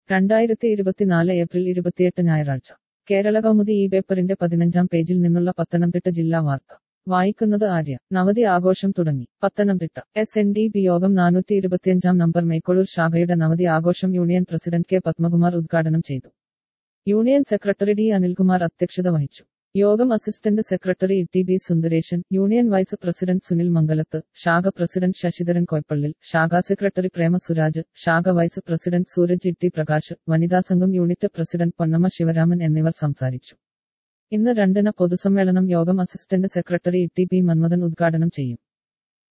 രണ്ടായിരത്തി ഇരുപത്തിനാല് ഏപ്രിൽ ഇരുപത്തിയെട്ട് ഞായറാഴ്ച കേരള കൗമുദി ഈ പേപ്പറിന്റെ പതിനഞ്ചാം പേജിൽ നിന്നുള്ള പത്തനംതിട്ട ജില്ലാ വാർത്ത വായിക്കുന്നത് ആര്യ നവതി ആഘോഷം തുടങ്ങി Pathanamthitta S N D P യോഗം നാനൂറ്റി ഇരുപത്തിയഞ്ചാം നമ്പർ മേക്കോളൂർ ശാഖയുടെ നവതി ആഘോഷം യൂണിയൻ പ്രസിഡന്റ് കെ പത്മകുമാർ ഉദ്ഘാടനം ചെയ്തു യൂണിയൻ സെക്രട്ടറി ഡി അനിൽകുമാർ അധ്യക്ഷത വഹിച്ചു യോഗം assistant secretary T B Sundaresan union vice president Sunil Mangalath ശാഖ പ്രസിഡന്റ് ശശിധരൻ കോയപ്പള്ളിൽ ശാഖാ സെക്രട്ടറി പ്രേമ സുരാജ് ശാഖ വൈസ് പ്രസിഡന്റ് സൂരജ് ഇട്ടി പ്രകാശ് വനിതാ സംഘം യൂണിറ്റ് പ്രസിഡന്റ് പൊന്നമ്മ ശിവരാമൻ എന്നിവർ സംസാരിച്ചു ഇന്ന് രണ്ടിന് പൊതുസമ്മേളനം യോഗം assistant secretary T P Manmadhan ഉദ്ഘാടനം ചെയ്യും